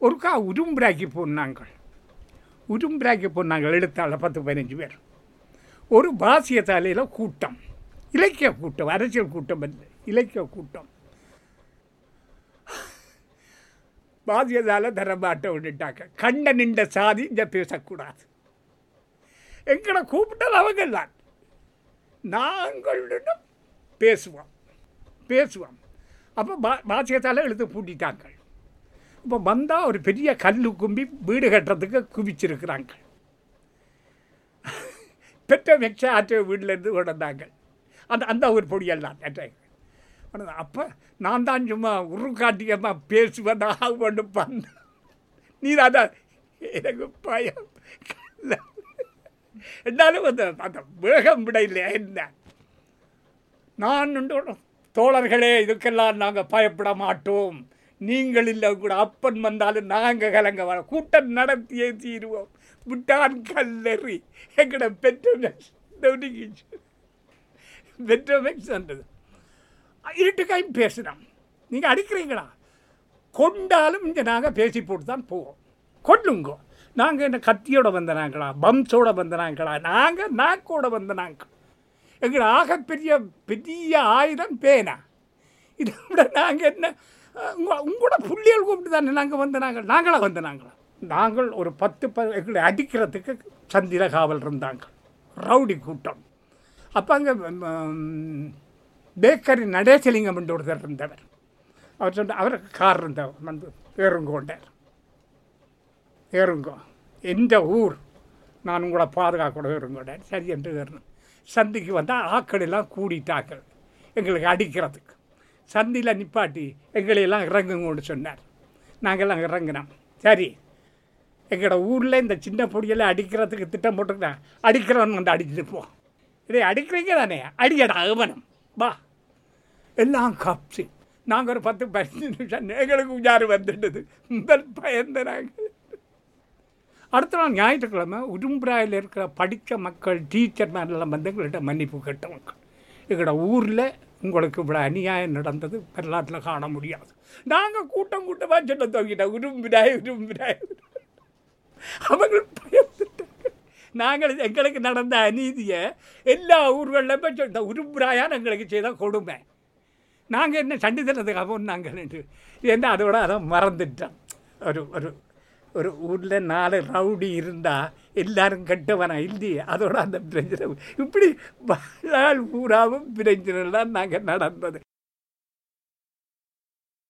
ஒருக்கா உரும்புராக்கி போனாங்கள் உரும்புராக்கி போனாங்கள் எழுத்தாளர் பத்து பதினஞ்சு பேர் ஒரு பாசிய தலையில் கூட்டம் இலக்கிய கூட்டம் அரசியல் கூட்டம் அல்ல இலக்கிய கூட்டம் பாசியதால தரமாட்ட விட்டுட்டாங்க கண்ட நின்ற சாதி இங்கே பேசக்கூடாது எங்களை கூப்பிட்டது அவங்கெல்லாம் நாங்களிடம் பேசுவோம் பேசுவோம் அப்போ பா பாசியத்தால் எழுத்து பூட்டிட்டாங்க இப்போ வந்தால் ஒரு பெரிய கல் கும்பி வீடு கட்டுறதுக்கு குவிச்சிருக்கிறாங்க பெற்ற வெச்ச ஆற்ற வீட்டிலேருந்து கொண்டாங்க அந்த அந்த ஒரு பொடியெல்லாம் அப்போ நான் தான் சும்மா உருக்காட்டியமாக பேசுவதாக கொண்டு பண்ண நீ தான் எனக்கு பயம் என்னாலும் அந்த அந்த வேகம் விட இல்லை என்ன நான் உண்டு தோழர்களே இதுக்கெல்லாம் நாங்கள் பயப்பட மாட்டோம் நீங்கள் இல்லை கூட அப்பன் வந்தாலும் நாங்கள் கலங்க வர கூட்டம் நடத்தியே தீருவோம் விட்டான் கல்லறி எங்கட பெற்றோங்க பெற்றோமே சொன்னது இருட்டுக்காயும் பேசுகிறோம் நீங்கள் அடிக்கிறீங்களா கொண்டாலும் இங்கே நாங்கள் பேசி போட்டு தான் போவோம் கொள்ளுங்கோ நாங்கள் என்ன கத்தியோட வந்தனாங்களா பம்ஸோட வந்தனாங்களா நாங்கள் நாக்கோட வந்தனாங்க எங்கள் ஆகப்பெரிய பெரிய ஆயுதம் பேனா இதை விட நாங்கள் என்ன உங்கள் உங்களோட புள்ளியல் கூப்பிட்டு தானே நாங்கள் வந்த நாங்கள் நாங்களாக வந்த நாங்களா நாங்கள் ஒரு பத்து ப எங்களை அடிக்கிறதுக்கு சந்திர காவல் இருந்தாங்க ரவுடி கூட்டம் அப்போ அங்கே பேக்கரி நடேசலிங்கம் என்று ஒருத்தர் இருந்தவர் அவர் சொன்ன அவருக்கு கார் இருந்தவர் வந்து ஏறுங்கோண்டார் ஏறுங்கோ எந்த ஊர் நான் உங்களை பாதுகாக்கூட ஏறுங்கோண்டார் சரி என்று ஏறணும் சந்திக்கு வந்தால் ஆக்களெல்லாம் கூடிட்டாக்கள் எங்களுக்கு அடிக்கிறதுக்கு சந்தியில் நிப்பாட்டி எங்களையெல்லாம் இறங்குங்கன்னு சொன்னார் நாங்கள்லாம் இறங்கினோம் சரி எங்களோட ஊரில் இந்த சின்ன பொடியெல்லாம் அடிக்கிறதுக்கு திட்டம் போட்டுக்கிட்டேன் அடிக்கிறவன் வந்து அடிச்சுட்டு போ இதை அடிக்கிறீங்க தானே அடிக்கடா அகமனம் வா எல்லாம் காப்சி நாங்கள் ஒரு பத்து பதினஞ்சு நிமிஷம் எங்களுக்கு உஜாறு வந்துட்டது முதல் பயந்த நாங்கள் அடுத்த நாள் ஞாயிற்றுக்கிழமை உடும்புராயில் இருக்கிற படித்த மக்கள் டீச்சர் மேலாம் வந்து எங்கள்கிட்ட மன்னிப்பு கேட்டவங்க எங்களோட ஊரில் உங்களுக்கு இவ்வளோ அநியாயம் நடந்தது வரலாற்றில் காண முடியாது நாங்கள் கூட்டம் கூட்டமாக சொல்ல துவங்கிட்டோம் உரும்பிடாய் உரும்பிடாய் அவங்க பயந்துட்டாங்க நாங்கள் எங்களுக்கு நடந்த அநீதியை எல்லா ஊர்களில் போய் சொல்லிட்டோம் உரும்புராயான்னு எங்களுக்கு செய்த கொடுமை நாங்கள் என்ன சண்டித்தனத்துக்காக நாங்கள் என்ன அதோட அதை மறந்துட்டோம் ஒரு ஒரு ஒரு ஊரில் நாலு ரவுடி இருந்தால் எல்லாரும் கெட்டவனா இல்லையே அதோட அந்த பிரச்சனை இப்படி வாழ்நாள் பூராவும் பிரச்சனைலாம் நாங்கள் நடந்தது